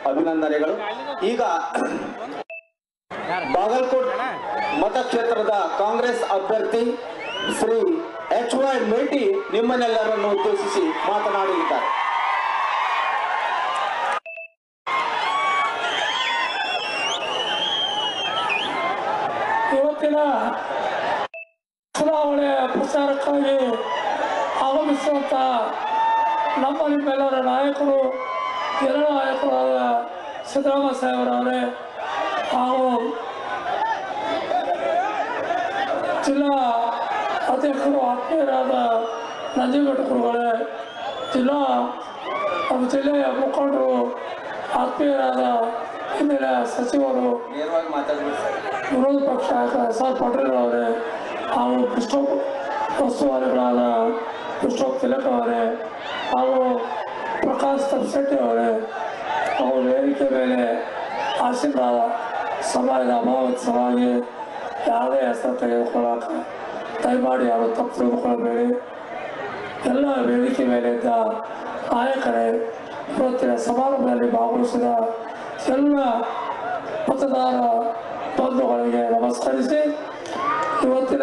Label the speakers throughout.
Speaker 1: ಅಭಿನಂದನೆಗಳು ಈಗ ಬಾಗಲಕೋಟ್ ಮತಕ್ಷೇತ್ರದ ಕಾಂಗ್ರೆಸ್ ಅಭ್ಯರ್ಥಿ ಶ್ರೀ ಎಚ್ ವೈ ಮೇಟಿ ನಿಮ್ಮನ್ನೆಲ್ಲರನ್ನು ಉದ್ದೇಶಿಸಿ ಮಾತನಾಡಲಿದ್ದಾರೆ
Speaker 2: ಇವತ್ತಿನ ಚುನಾವಣೆಯ ಪ್ರಚಾರಕ್ಕಾಗಿ ಆಗಮಿಸುವಂಥ ನಮ್ಮ ನಿಮ್ಮೆಲ್ಲರ ನಾಯಕರು ಎಲ್ಲ ನಾಯಕರಾದ ಸಿದ್ದರಾಮಯ್ಯ ಸಾಹೇಬರವರೇ ಹಾಗೂ ಜಿಲ್ಲಾ ಅಧ್ಯಕ್ಷರು ಆತ್ಮೀಯರಾದ ನಂಜನಗೌಡ ಗುರುಗಳೇ ಜಿಲ್ಲಾ ನಮ್ಮ ಜಿಲ್ಲೆಯ ಮುಖಂಡರು ಆತ್ಮೀಯರಾದ ಹಿಂದಿನ ಸಚಿವರು
Speaker 1: ನೇರವಾಗಿ ಮಾತಾಡಬೇಕು
Speaker 2: ವಿರೋಧ ಪಕ್ಷ ನಾಯಕ ಎಸ್ ಆರ್ ಪಾಟೀಲ್ ಅವರೇ ಹಾಗೂ ಬಿಸ್ಟೋಪ್ ಉಸ್ತುವಾರಿಗಳಾದ ಬಿಸ್ಟೋಪ್ ತಿಲಕ್ ಅವರೇ ಹಾಗೂ ಪ್ರಕಾಶ್ ತಪ್ಸೆಟ್ಟಿ ಅವರೇ ಹಾಗೂ ವೇದಿಕೆ ಮೇಲೆ ಆಸೀನರಾದ ಸಮಾಜದ ಅಭಾವಿತವಾಗಿ ಯಾವುದೇ ಹೆಸರು ತೆಗೆದುಕೊಳ್ಳೋಕೆ ದಯಮಾಡಿ ಯಾರು ತಪ್ಪು ತಿಳ್ಕೊಳ್ಬೇಡಿ ಎಲ್ಲ ವೇದಿಕೆ ಮೇಲೆ ಇದ್ದ ನಾಯಕರೇ ಇವತ್ತಿನ ಸಮಾರಂಭದಲ್ಲಿ ಭಾಗವಹಿಸಿದ ಎಲ್ಲ ಮತದಾರ ಬಂಧುಗಳಿಗೆ ನಮಸ್ಕರಿಸಿ ಇವತ್ತಿನ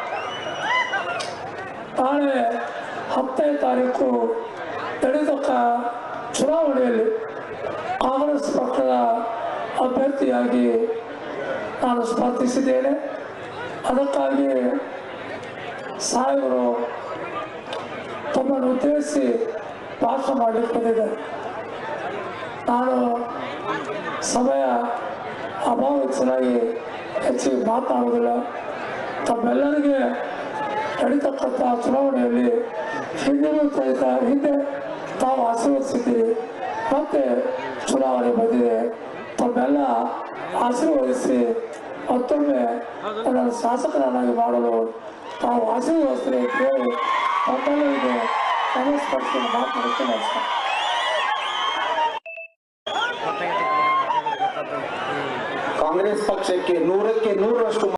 Speaker 2: ನಾಳೆ ಹತ್ತನೇ ತಾರೀಕು ನಡೆದಕ್ಕ ಚುನಾವಣೆಯಲ್ಲಿ ಕಾಂಗ್ರೆಸ್ ಪಕ್ಷದ ಅಭ್ಯರ್ಥಿಯಾಗಿ ನಾನು ಸ್ಪರ್ಧಿಸಿದ್ದೇನೆ ಅದಕ್ಕಾಗಿ ಸಾಹೇಬರು ತಮ್ಮನ್ನು ಉದ್ದೇಶಿಸಿ ಭಾಷಣ ಮಾಡಲಿಕ್ಕೆ ಬಂದಿದ್ದಾರೆ ನಾನು ಸಮಯ ಅಭಾವಿತನಾಗಿ ಹೆಚ್ಚಿಗೆ ಮಾತನಾಡುವುದಿಲ್ಲ ತಮ್ಮೆಲ್ಲರಿಗೆ ನಡೀತಕ್ಕಂಥ ಚುನಾವಣೆಯಲ್ಲಿ ಹಿಂದಿನ ಸಹಿತ ಹಿಂದೆ ತಾವು ಆಶೀರ್ವದಿಸಿದ್ದೀರಿ ಮತ್ತೆ ಚುನಾವಣೆ ಬಂದಿದೆ ತಮ್ಮೆಲ್ಲ ಆಶೀರ್ವದಿಸಿ ಮತ್ತೊಮ್ಮೆ ನನ್ನ ಶಾಸಕರನ್ನಾಗಿ ಮಾಡಲು ತಾವು ಆಶೀರ್ವದಿಸ್ತೀರಿ ಅಂತ ಹೇಳಿ ತಮ್ಮೆಲ್ಲರಿಗೆ ನಮಸ್ಕರಿಸಿ ಮಾತನಾಡುತ್ತೇನೆ ಸರ್
Speaker 1: ಕಾಂಗ್ರೆಸ್ ಪಕ್ಷಕ್ಕೆ ನೂರಕ್ಕೆ ನೂರರಷ್ಟು